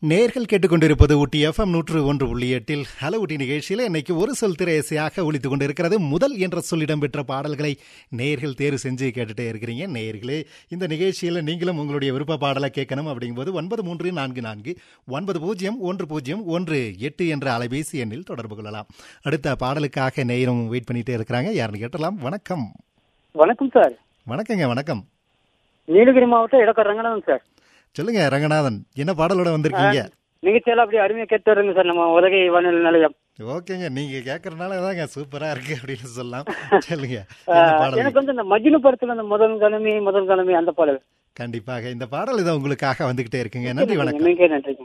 நேர்கள் கேட்டுக்கொண்டிருப்பது ஊட்டி எஃப்எம் நூற்று ஒன்று புள்ளி எட்டில் ஹலோ ஊட்டி நிகழ்ச்சியில் இன்னைக்கு ஒரு சொல் திரையசையாக ஒழித்துக் கொண்டிருக்கிறது முதல் என்ற சொல் இடம்பெற்ற பாடல்களை நேர்கள் தேர்வு செஞ்சு கேட்டுட்டே இருக்கிறீங்க நேர்களே இந்த நிகழ்ச்சியில் நீங்களும் உங்களுடைய விருப்ப பாடலை கேட்கணும் அப்படிங்கும்போது ஒன்பது மூன்று நான்கு நான்கு ஒன்பது பூஜ்ஜியம் ஒன்று பூஜ்ஜியம் ஒன்று எட்டு என்ற அலைபேசி எண்ணில் தொடர்பு கொள்ளலாம் அடுத்த பாடலுக்காக நேரம் வெயிட் பண்ணிட்டே இருக்கிறாங்க யாருன்னு கேட்டலாம் வணக்கம் வணக்கம் சார் வணக்கங்க வணக்கம் நீலகிரி மாவட்டம் இடக்கர் ரங்கநாதன் சார் சொல்லுங்க ரங்கநாதன் என்ன பாடலோட வந்திருக்கீங்க நிகழ்ச்சியெல்லாம் அப்படி அருமையா கேட்டு வருங்க சார் நம்ம உதகை வானொலி நிலையம் ஓகேங்க நீங்க கேக்குறதுனால தாங்க சூப்பரா இருக்கு அப்படின்னு சொல்லலாம் சொல்லுங்க ஆ, என்ன பாடல் எனக்கு வந்து இந்த மஜ்னு படத்துல அந்த முதல் கிழமை முதல் கிழமை அந்த பாடல் கண்டிப்பாக இந்த பாடல் இதை உங்களுக்காக வந்துகிட்டே இருக்குங்க நன்றி வணக்கம் மிக நன்றிங்க